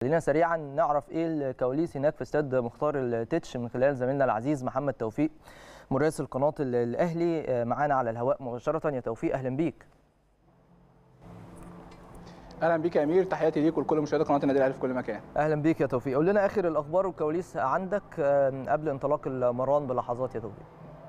خلينا سريعا نعرف ايه الكواليس هناك في استاد مختار التتش من خلال زميلنا العزيز محمد توفيق مراسل قناه الاهلي معانا على الهواء مباشره يا توفيق اهلا بيك اهلا بيك يا امير تحياتي ليك ولكل مشاهدي قناه النادي الاهلي في كل مكان اهلا بيك يا توفيق قول لنا اخر الاخبار والكواليس عندك قبل انطلاق المران بلحظات يا توفيق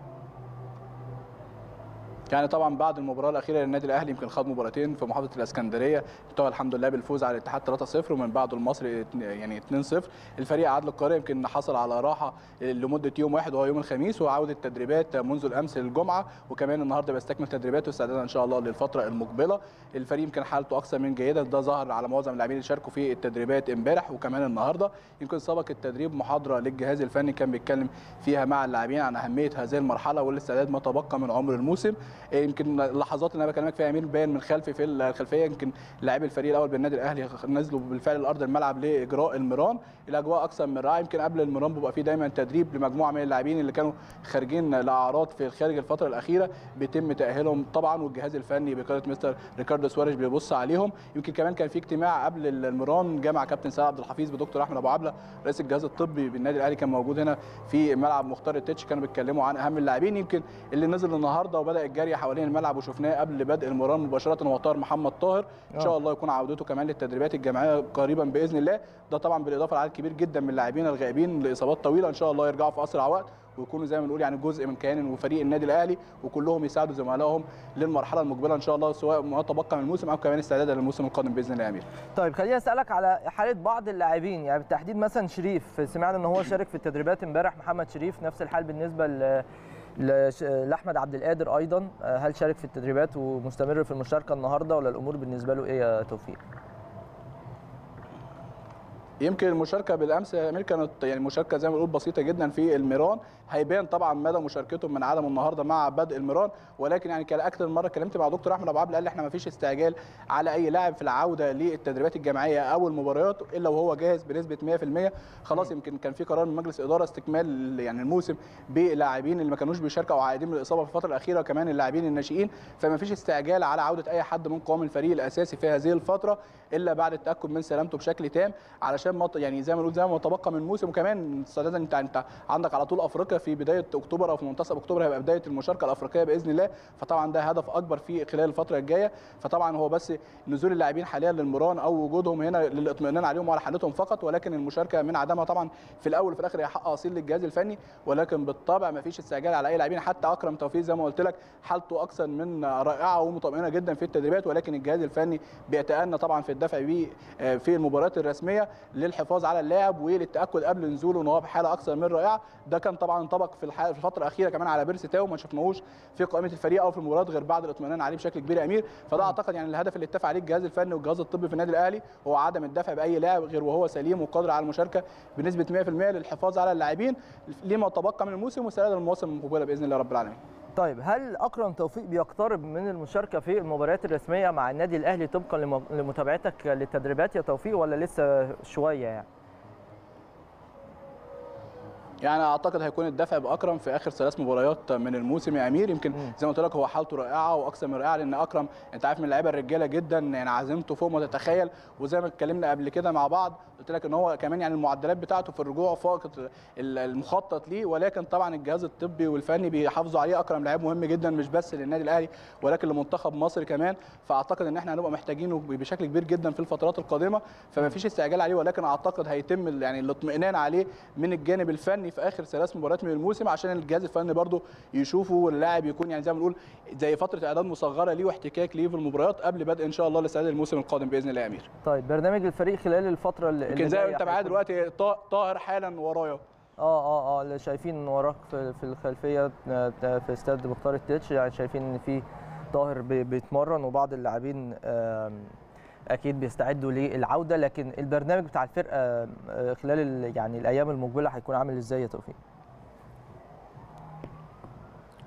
يعني طبعا بعد المباراه الاخيره للنادي الاهلي يمكن خاض مباراتين في محافظه الاسكندريه انتهى الحمد لله بالفوز على الاتحاد 3-0 ومن بعده المصري يعني 2-0 الفريق عدل القاهره يمكن حصل على راحه لمده يوم واحد وهو يوم الخميس وعوده التدريبات منذ الامس للجمعه وكمان النهارده بيستكمل تدريباته استعدادا ان شاء الله للفتره المقبله الفريق يمكن حالته اكثر من جيده ده ظهر على معظم اللاعبين اللي شاركوا في التدريبات امبارح وكمان النهارده يمكن سبق التدريب محاضره للجهاز الفني كان بيتكلم فيها مع اللاعبين عن اهميه هذه المرحله والاستعداد ما تبقى من عمر الموسم يمكن اللحظات اللي انا بكلمك فيها امير باين من خلفي في الخلفيه يمكن لاعبي الفريق الاول بالنادي الاهلي نزلوا بالفعل الارض الملعب لاجراء المران الاجواء اكثر من رائعه يمكن قبل المران بيبقى في دايما تدريب لمجموعه من اللاعبين اللي كانوا خارجين لاعراض في الخارج الفتره الاخيره بيتم تاهيلهم طبعا والجهاز الفني بقياده مستر ريكاردو سواريش بيبص عليهم يمكن كمان كان في اجتماع قبل المران جامع كابتن سعد عبد الحفيظ بدكتور احمد ابو عبله رئيس الجهاز الطبي بالنادي الاهلي كان موجود هنا في ملعب مختار التتش كانوا بيتكلموا عن اهم اللاعبين يمكن اللي نزل النهارده وبدا الجري حوالين الملعب وشفناه قبل بدء المران مباشره هو طاهر محمد طاهر ان شاء الله يكون عودته كمان للتدريبات الجماعيه قريبا باذن الله ده طبعا بالاضافه لعدد كبير جدا من اللاعبين الغائبين لاصابات طويله ان شاء الله يرجعوا في اسرع وقت ويكونوا زي ما بنقول يعني جزء من كيان وفريق النادي الاهلي وكلهم يساعدوا زملائهم للمرحله المقبله ان شاء الله سواء ما تبقى من الموسم او كمان استعدادا للموسم القادم باذن الله يا امير. طيب خليني اسالك على حاله بعض اللاعبين يعني بالتحديد مثلا شريف سمعنا ان هو شارك في التدريبات امبارح محمد شريف نفس الحال بالنسبه ل لاحمد عبد القادر ايضا هل شارك في التدريبات ومستمر في المشاركه النهارده ولا الامور بالنسبه له ايه يا توفيق؟ يمكن المشاركه بالامس يا امير كانت يعني مشاركه زي ما بنقول بسيطه جدا في الميران هيبان طبعا مدى مشاركتهم من عدم النهارده مع بدء الميران ولكن يعني كان اكثر من مره اتكلمت مع دكتور احمد ابو عبد قال لي احنا ما فيش استعجال على اي لاعب في العوده للتدريبات الجماعيه او المباريات الا وهو جاهز بنسبه 100% خلاص يمكن كان في قرار من مجلس اداره استكمال يعني الموسم بلاعبين اللي ما كانوش بيشاركوا او عائدين من الاصابه في الفتره الاخيره وكمان اللاعبين الناشئين فما فيش استعجال على عوده اي حد من قوام الفريق الاساسي في هذه الفتره الا بعد التاكد من سلامته بشكل تام علشان ما يعني زي ما نقول زي ما تبقى من الموسم وكمان استعدادا انت انت عندك على طول افريقيا في بدايه اكتوبر او في منتصف اكتوبر هيبقى بدايه المشاركه الافريقيه باذن الله فطبعا ده هدف اكبر في خلال الفتره الجايه فطبعا هو بس نزول اللاعبين حاليا للمران او وجودهم هنا للاطمئنان عليهم وعلى حالتهم فقط ولكن المشاركه من عدمها طبعا في الاول وفي الاخر هي حق اصيل للجهاز الفني ولكن بالطبع ما فيش استعجال على اي لاعبين حتى اكرم توفيق زي ما قلت لك حالته اكثر من رائعه ومطمئنه جدا في التدريبات ولكن الجهاز الفني بيتأنى طبعا في الدفع بيه في المباريات الرسميه للحفاظ على اللاعب وللتاكد قبل نزوله ان هو بحاله اكثر من رائعه ده كان طبعا انطبق في في الفتره الاخيره كمان على بيرسي تاو ما شفناهوش في قائمه الفريق او في المباريات غير بعد الاطمئنان عليه بشكل كبير يا امير فده اعتقد يعني الهدف اللي اتفق عليه الجهاز الفني والجهاز الطبي في النادي الاهلي هو عدم الدفع باي لاعب غير وهو سليم وقادر على المشاركه بنسبه 100% للحفاظ على اللاعبين لما تبقى من الموسم واستعداد للمواسم المقبله باذن الله رب العالمين طيب هل اكرم توفيق بيقترب من المشاركه في المباريات الرسميه مع النادي الاهلي طبقا لمتابعتك للتدريبات يا توفيق ولا لسه شويه يعني يعني اعتقد هيكون الدفع باكرم في اخر ثلاث مباريات من الموسم يا امير يمكن زي ما قلت لك هو حالته رائعه واكثر من رائعه لان اكرم انت عارف من اللعيبه الرجاله جدا يعني عزيمته فوق ما تتخيل وزي ما اتكلمنا قبل كده مع بعض قلت لك ان هو كمان يعني المعدلات بتاعته في الرجوع فوق المخطط ليه ولكن طبعا الجهاز الطبي والفني بيحافظوا عليه اكرم لعيب مهم جدا مش بس للنادي الاهلي ولكن لمنتخب مصر كمان فاعتقد ان احنا هنبقى محتاجينه بشكل كبير جدا في الفترات القادمه فما فيش استعجال عليه ولكن اعتقد هيتم يعني الاطمئنان عليه من الجانب الفني في اخر ثلاث مباريات من الموسم عشان الجهاز الفني برده يشوفه واللاعب يكون يعني زي ما بنقول زي فتره اعداد مصغره ليه واحتكاك ليه في المباريات قبل بدء ان شاء الله لاستعداد الموسم القادم باذن الله يا امير. طيب برنامج الفريق خلال الفتره اللي يمكن زي ما انت معايا دلوقتي طاهر حالا ورايا اه اه اه اللي شايفين وراك في, في الخلفيه في استاد مختار التتش يعني شايفين ان في طاهر بيتمرن وبعض اللاعبين اكيد بيستعدوا للعوده لكن البرنامج بتاع الفرقه خلال يعني الايام المقبله هيكون عامل ازاي يا توفيق؟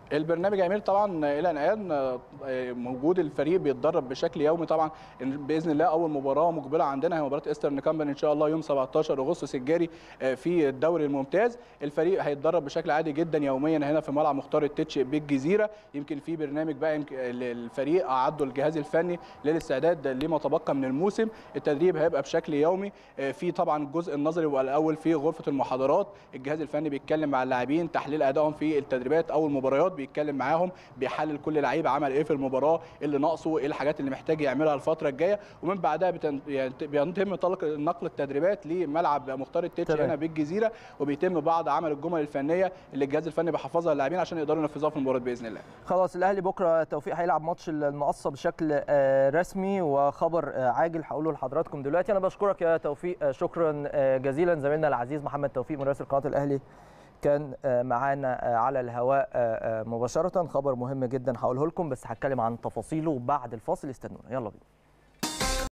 البرنامج يا امير طبعا الى الان آه، موجود الفريق بيتدرب بشكل يومي طبعا إن باذن الله اول مباراه مقبله عندنا هي مباراه ايسترن كامباني ان شاء الله يوم 17 اغسطس الجاري آه، في الدوري الممتاز الفريق هيتدرب بشكل عادي جدا يوميا هنا في ملعب مختار التتش بالجزيره يمكن في برنامج بقى يمكن الفريق اعدوا الجهاز الفني للاستعداد لما تبقى من الموسم التدريب هيبقى بشكل يومي آه، في طبعا الجزء النظري بيبقى الاول في غرفه المحاضرات الجهاز الفني بيتكلم مع اللاعبين تحليل ادائهم في التدريبات او المباريات بيتكلم معاهم بيحلل كل لعيب عمل ايه في المباراه إيه اللي ناقصه ايه الحاجات اللي محتاج يعملها الفتره الجايه ومن بعدها بتن... يعني بيتم طلق نقل التدريبات لملعب مختار التتش تمام. هنا بالجزيره وبيتم بعض عمل الجمل الفنيه اللي الجهاز الفني بيحفظها للاعبين عشان يقدروا ينفذوها في المباراه باذن الله خلاص الاهلي بكره توفيق هيلعب ماتش المقصه بشكل آه، رسمي وخبر آه، عاجل هقوله لحضراتكم دلوقتي انا بشكرك يا توفيق آه، شكرا آه، جزيلا زميلنا العزيز محمد توفيق مراسل قناه الاهلي كان آه، معانا آه، على الهواء آه، آه، مباشره خبر مهم جدا هقوله لكم بس هتكلم عن تفاصيله بعد الفاصل استنونا يلا بينا